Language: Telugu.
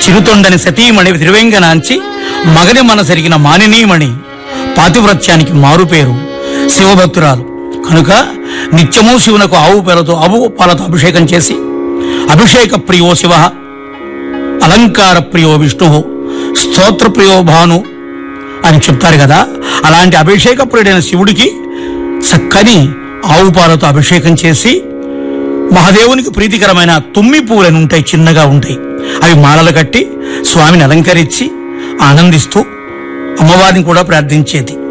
చిరుతొండని సతీమణి త్రివేంగనాంచి మగని మనసరిగిన మానినీమణి పాతివ్రత్యానికి మారుపేరు శివభక్తురాలు కనుక నిత్యము శివునకు ఆవు పేరుతో ఆవు పాలతో అభిషేకం చేసి అభిషేక ప్రియో శివ అలంకార ప్రియో విష్ణు స్తోత్ర ప్రియో భాను అని చెప్తారు కదా అలాంటి అభిషేక ప్రియుడైన శివుడికి చక్కని ఆవు పాలతో అభిషేకం చేసి మహాదేవునికి ప్రీతికరమైన తుమ్మి పువ్వులను ఉంటాయి చిన్నగా ఉంటాయి అవి మాలలు కట్టి స్వామిని అలంకరించి ఆనందిస్తూ అమ్మవారిని కూడా ప్రార్థించేది